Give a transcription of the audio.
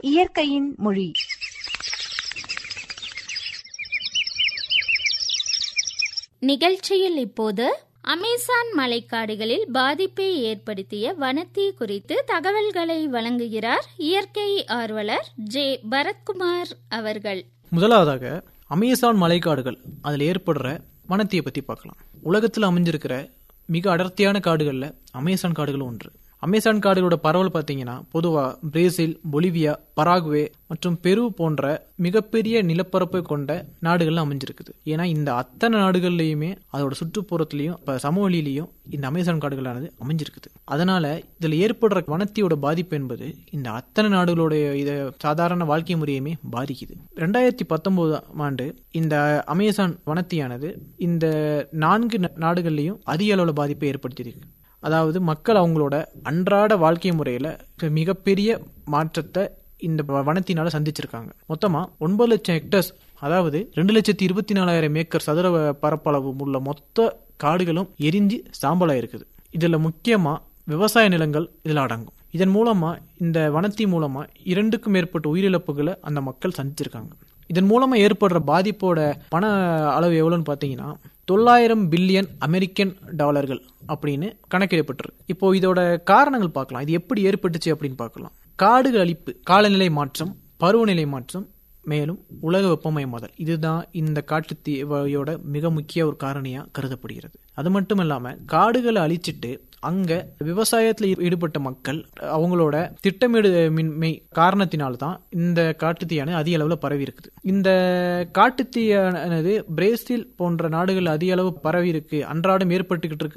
இயற்கையின் மொழி நிகழ்ச்சியில் இப்போது அமேசான் மலைக்காடுகளில் பாதிப்பை ஏற்படுத்திய வனத்தீ குறித்து தகவல்களை வழங்குகிறார் இயற்கை ஆர்வலர் ஜே பரத்குமார் அவர்கள் முதலாவதாக அமேசான் மலைக்காடுகள் அதில் ஏற்படுற வனத்தீயை பற்றி பார்க்கலாம் உலகத்தில் அமைஞ்சிருக்கிற மிக அடர்த்தியான காடுகளில் அமேசான் காடுகளும் ஒன்று அமேசான் காடுகளோட பரவல் பார்த்தீங்கன்னா பொதுவாக பிரேசில் பொலிவியா பராகுவே மற்றும் பெரு போன்ற மிகப்பெரிய நிலப்பரப்பை கொண்ட நாடுகள்ல அமைஞ்சிருக்குது ஏன்னா இந்த அத்தனை நாடுகள்லையுமே அதோட சுற்றுப்புறத்துலையும் இப்போ சமவெளியிலையும் இந்த அமேசான் காடுகளானது அமைஞ்சிருக்குது அதனால இதில் ஏற்படுற வனத்தியோட பாதிப்பு என்பது இந்த அத்தனை நாடுகளுடைய இத சாதாரண வாழ்க்கை முறையுமே பாதிக்குது ரெண்டாயிரத்தி பத்தொன்பதாம் ஆண்டு இந்த அமேசான் வனத்தியானது இந்த நான்கு நாடுகள்லையும் அதிக அளவில் பாதிப்பை ஏற்படுத்தியிருக்கு அதாவது மக்கள் அவங்களோட அன்றாட வாழ்க்கை முறையில மிகப்பெரிய மாற்றத்தை இந்த வனத்தினால சந்திச்சிருக்காங்க மொத்தமா ஒன்பது லட்சம் ஹெக்டர்ஸ் அதாவது ரெண்டு லட்சத்தி இருபத்தி நாலாயிரம் ஏக்கர் சதுர பரப்பளவு உள்ள மொத்த காடுகளும் எரிஞ்சு சாம்பலா இருக்குது இதுல முக்கியமா விவசாய நிலங்கள் இதுல அடங்கும் இதன் மூலமா இந்த வனத்தி மூலமா இரண்டுக்கும் மேற்பட்ட உயிரிழப்புகளை அந்த மக்கள் சந்திச்சிருக்காங்க இதன் மூலமா ஏற்படுற பாதிப்போட பண அளவு எவ்வளவுன்னு பாத்தீங்கன்னா தொள்ளாயிரம் பில்லியன் அமெரிக்கன் டாலர்கள் அப்படின்னு கணக்கிடப்பட்டிருக்கு இப்போ இதோட காரணங்கள் பார்க்கலாம் இது எப்படி ஏற்பட்டுச்சு அப்படின்னு பார்க்கலாம் காடுகள் அழிப்பு காலநிலை மாற்றம் பருவநிலை மாற்றம் மேலும் உலக வெப்பமயமாதல் இதுதான் இந்த காட்டு தீவையோட மிக முக்கிய ஒரு காரணியா கருதப்படுகிறது அது மட்டும் இல்லாம காடுகளை அழிச்சிட்டு அங்க விவசாயத்துல ஈடுபட்ட மக்கள் அவங்களோட திட்டமிடுமின்மை காரணத்தினால்தான் இந்த காட்டுத்தீயானது அதிக அளவுல பரவி இருக்குது இந்த காட்டுத்தீயானது பிரேசில் போன்ற நாடுகள் அதிக அளவு பரவி இருக்கு அன்றாடம் ஏற்பட்டுக்கிட்டு இருக்கு